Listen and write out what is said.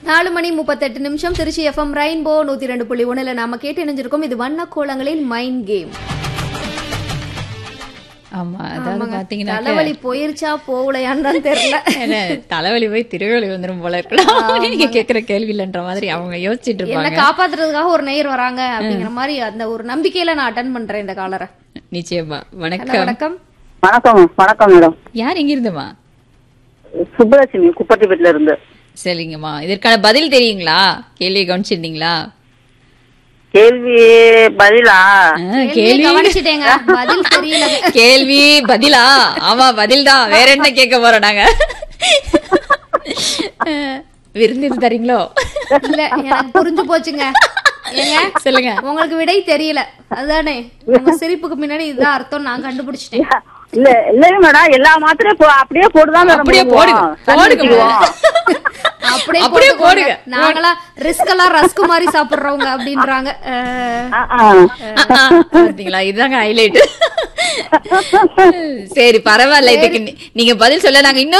நாலு மணி முப்பத்தெட்டு நிமிஷம் திருச்சி எஃப்எம் ரெயின்போ நூத்தி ரெண்டு புள்ளி ஒண்ணுல நாம கேட்டு இணைஞ்சிருக்கோம் இது வண்ண கோலங்களில் மைண்ட் கேம் ஆமா அதாவது பாத்தீங்கன்னா தலைவலி போயிருச்சா போகலையான்னு தான் தெரியல என்ன, தலைவலி போய் திருவலி வந்துரும் போல இருக்கலாம் நீங்க கேக்குற கேள்வி இல்லன்ற மாதிரி அவங்க யோசிச்சுட்டு என்ன இருப்பாங்க காப்பாத்துறதுக்காக ஒரு நேயர் வராங்க அப்படிங்கிற மாதிரி அந்த ஒரு நம்பிக்கையில நான் அட்டன் பண்றேன் இந்த காலரை நிச்சயமா ஹலோ வணக்கம் வணக்கம் வணக்கம் வணக்கம் மேடம் யார் எங்க இருந்துமா சுப்பலட்சுமி குப்பட்டிப்பேட்டில இருந்து சரிங்கம்மா இதற்கான பதில் தெரியுங்களா கேள்வி கவனிச்சிருந்தீங்களா கேள்வி பதிலா ஆ, கேள்வியை கேள்வி கவனிச்சிட்டேங்க பதில் தெரியல கேள்வி பதிலா ஆமா பதில் தான் வேற என்ன கேட்க போறோம் நாங்க அஹ், விருந்து தரீங்களோ இல்ல எனக்கு புரிஞ்சு போச்சுங்க ஏங்க சொல்லுங்க உங்களுக்கு விடை தெரியல அதுதானே உங்க சிரிப்புக்கு முன்னாடி இதுதான் அர்த்தம் நான் கண்டுபிடிச்சிட்டேன் இல்ல இல்லைங்க மேடம் எல்லா மாத்திரையும் போ- அப்படியே போட்டுதான் மேடம் அப்படியே போடுவோம். போடுங்க. தண்ணி போடுங்க ஊத்திக்குவோம். அப்படியே அப்படியே போட்டுக்கோங்க. போடுங்க. நாங்களா ரிஸ்க் எல்லாம் ரஸ்க் மாதிரி சாப்பிடுறவங்க அப்படின்றாங்க அஹ், ஆ, ஆ. பாத்தீங்களா இதுதாங்க ஹைலைட் சரி பரவாயில்ல இதுக்கு நீ- நீங்க பதில் சொல்ல நாங்க இன்னொரு